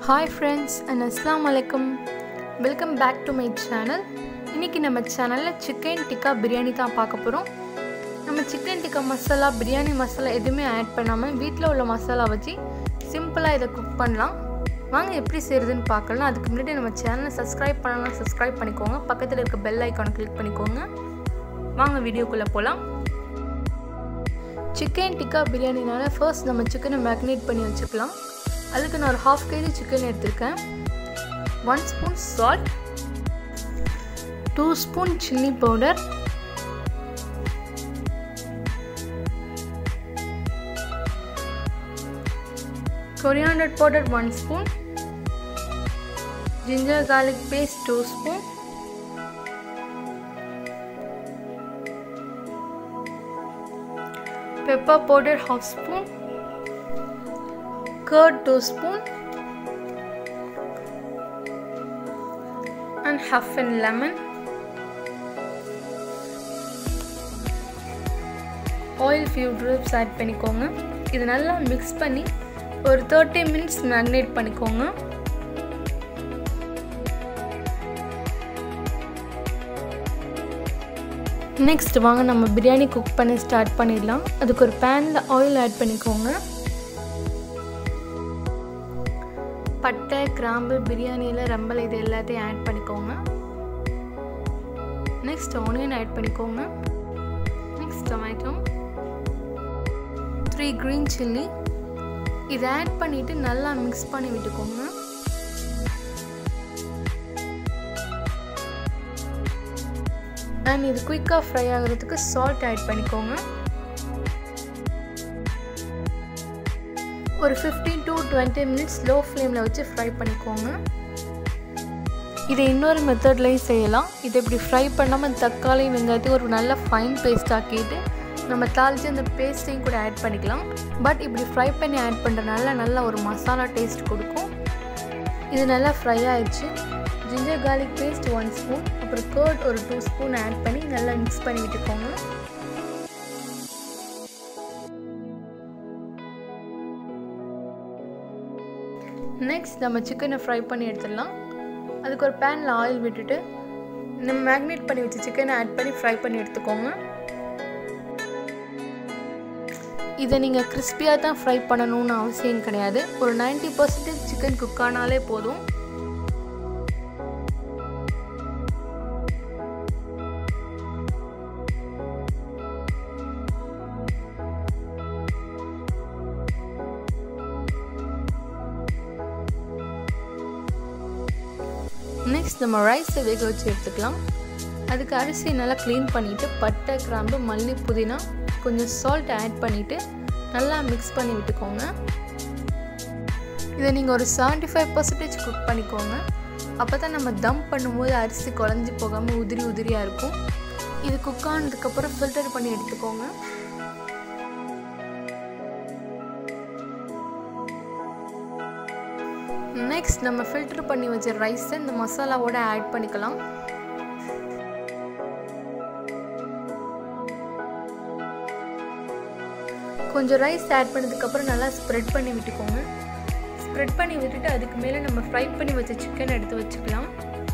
hi friends and அஸ்லாம் வலைக்கம் welcome back to my channel இன்றைக்கி நம்ம சேனலில் சிக்கன் டிக்கா பிரியாணி தான் பார்க்க போகிறோம் நம்ம சிக்கன் டிக்கா மசாலா பிரியாணி மசாலா எதுவுமே ஆட் பண்ணாமல் வீட்டில் உள்ள மசாலா வச்சு சிம்பிளாக இதை குக் பண்ணலாம் வாங்க எப்படி செய்கிறதுன்னு பார்க்கலாம் அதுக்கு முன்னாடி நம்ம சேனலை சப்ஸ்கிரைப் பண்ணலாம் சப்ஸ்கிரைப் பண்ணிக்கோங்க பக்கத்தில் இருக்க பெல் ஐக்கானை கிளிக் பண்ணிக்கோங்க வாங்க வீடியோக்குள்ளே போகலாம் சிக்கன் டிக்கா பிரியாணினால ஃபர்ஸ்ட் நம்ம சிக்கனை மேக்னேட் பண்ணி வச்சுக்கலாம் அதுக்கு நான் ஒரு ஹாஃப் கேஜி சிக்கன் எடுத்திருக்கேன் one spoon salt two spoon chilli powder coriander powder one spoon ginger garlic paste 2 spoon pepper powder half spoon curd 2 spoon and half an lemon oil few drips add பண்ணிக்கோங்க இது நல்லா mix பண்ணி ஒரு thirty minutes மேக்னேட் பண்ணிக்கோங்க next வாங்க நம்ம biryani cook பண்ணி start பண்ணிடலாம் அதுக்கு ஒரு பேனில் ஆயில் ஆட் பண்ணிக்கோங்க பட்டை கிராம்பு பிரியாணியில் ரம்பல் இது எல்லாத்தையும் ஆட் பண்ணிக்கோங்க நெக்ஸ்ட் ஆனியன் ஆட் பண்ணிக்கோங்க next tomato three green chilli இதை ஆட் பண்ணிவிட்டு நல்லா மிக்ஸ் பண்ணி விட்டுக்கோங்க அண்ட் இது குயிக்காக ஃப்ரை ஆகிறதுக்கு சால்ட் ஆட் பண்ணிக்கோங்க ஒரு fifteen to twenty minutes low ஃப்ளேமில் வச்சு ஃப்ரை பண்ணிக்கோங்க இதை இன்னொரு மெத்தட்லேயும் செய்யலாம் இதை இப்படி ஃப்ரை பண்ணாமல் தக்காளி வெங்காயத்தையும் ஒரு நல்ல ஃபைன் பேஸ்ட் ஆக்கிட்டு நம்ம தாளித்து அந்த பேஸ்ட்டையும் கூட ஆட் பண்ணிக்கலாம் பட் இப்படி ஃப்ரை பண்ணி ஆட் பண்ணுறதுனால நல்ல ஒரு மசாலா டேஸ்ட் கொடுக்கும் இது நல்லா ஃப்ரை ஆயிடுச்சு ginger garlic paste one spoon அப்புறம் கர்ட் ஒரு டூ ஸ்பூன் ஆட் பண்ணி நல்லா மிக்ஸ் பண்ணி விட்டுக்கோங்க நெக்ஸ்ட் நம்ம சிக்கனை ஃப்ரை பண்ணி எடுத்துடலாம் அதுக்கு ஒரு பேனில் ஆயில் விட்டுட்டு நம்ம மேக்னேட் பண்ணி வச்ச சிக்கனை ஆட் பண்ணி ஃப்ரை பண்ணி எடுத்துக்கோங்க இதை நீங்கள் கிறிஸ்பியாக தான் ஃப்ரை பண்ணணும்னு அவசியம் கிடையாது ஒரு நைன்ட்டி பர்சன்டேஜ் சிக்கன் குக் ஆனாலே போதும் நெக்ஸ்ட் நம்ம ரைஸை வேக வச்சு எடுத்துக்கலாம் அதுக்கு அரிசி நல்லா க்ளீன் பண்ணிவிட்டு பட்டை கிராம்பு மல்லி புதினா கொஞ்சம் சால்ட் ஆட் பண்ணிவிட்டு நல்லா மிக்ஸ் பண்ணி விட்டுக்கோங்க இதை நீங்கள் ஒரு செவன்ட்டி ஃபைவ் பர்சன்டேஜ் குக் பண்ணிக்கோங்க அப்போ தான் நம்ம தம் பண்ணும்போது அரிசி குழஞ்சி போகாமல் உதிரி உதிரியாக இருக்கும் இது குக் ஆனதுக்கப்புறம் ஃபில்டர் பண்ணி எடுத்துக்கோங்க நெக்ஸ்ட் நம்ம ஃபில்டர் பண்ணி வச்ச ரைஸை இந்த மசாலாவோட ஆட் பண்ணிக்கலாம் கொஞ்சம் ரைஸ் ஆட் பண்ணதுக்கப்புறம் நல்லா ஸ்ப்ரெட் பண்ணி விட்டுக்கோங்க ஸ்ப்ரெட் பண்ணி விட்டுட்டு அதுக்கு மேலே நம்ம ஃப்ரை பண்ணி வச்ச சிக்கன் எடுத்து வச்சுக்கலாம்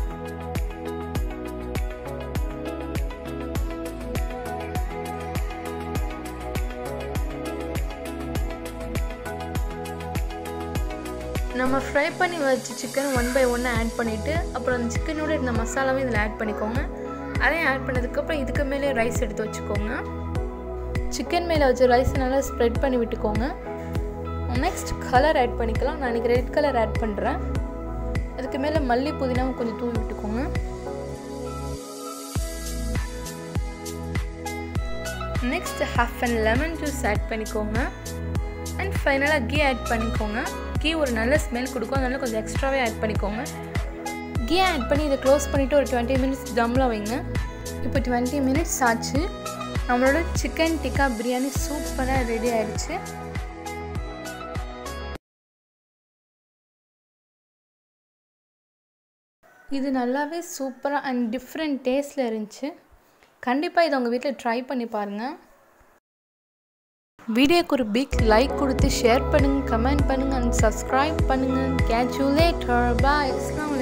நம்ம ஃப்ரை பண்ணி வச்ச சிக்கன் ஒன் பை ஒன்று ஆட் பண்ணிவிட்டு அப்புறம் அந்த சிக்கனோட இருந்த மசாலாவும் இதில் ஆட் பண்ணிக்கோங்க அதையும் ஆட் பண்ணதுக்கப்புறம் இதுக்கு மேலே ரைஸ் எடுத்து வச்சுக்கோங்க சிக்கன் மேலே வச்ச ரைஸ் நல்லா ஸ்ப்ரெட் பண்ணி விட்டுக்கோங்க நெக்ஸ்ட் கலர் ஆட் பண்ணிக்கலாம் நான் இன்றைக்கி ரெட் கலர் ஆட் பண்ணுறேன் அதுக்கு மேலே மல்லி புதினாவும் கொஞ்சம் தூவி விட்டுக்கோங்க next half and lemon juice add பண்ணிக்கோங்க அண்ட் ஃபைனலாக கீ ஆட் பண்ணிக்கோங்க கீ ஒரு நல்ல ஸ்மெல் கொடுக்கும் அதனால கொஞ்சம் எக்ஸ்ட்ராவே ஆட் பண்ணிக்கோங்க கீ ஆட் பண்ணி இதை க்ளோஸ் பண்ணிவிட்டு ஒரு டுவெண்ட்டி மினிட்ஸ் தம்மில் வைங்க இப்போ டுவெண்ட்டி மினிட்ஸ் ஆச்சு நம்மளோட சிக்கன் டிக்கா பிரியாணி சூப்பராக ரெடி ஆயிடுச்சு இது நல்லாவே சூப்பராக அண்ட் டிஃப்ரெண்ட் டேஸ்ட்டில் இருந்துச்சு கண்டிப்பாக இதை உங்கள் வீட்டில் ட்ரை பண்ணி பாருங்கள் வீடியோக்கு ஒரு பிக் லைக் கொடுத்து ஷேர் பண்ணுங்கள் கமெண்ட் பண்ணுங்கள் அண்ட் சப்ஸ்கிரைப் பண்ணுங்கள் கேட்ச் யூ லேட்டர் பாய் அஸ்லாம்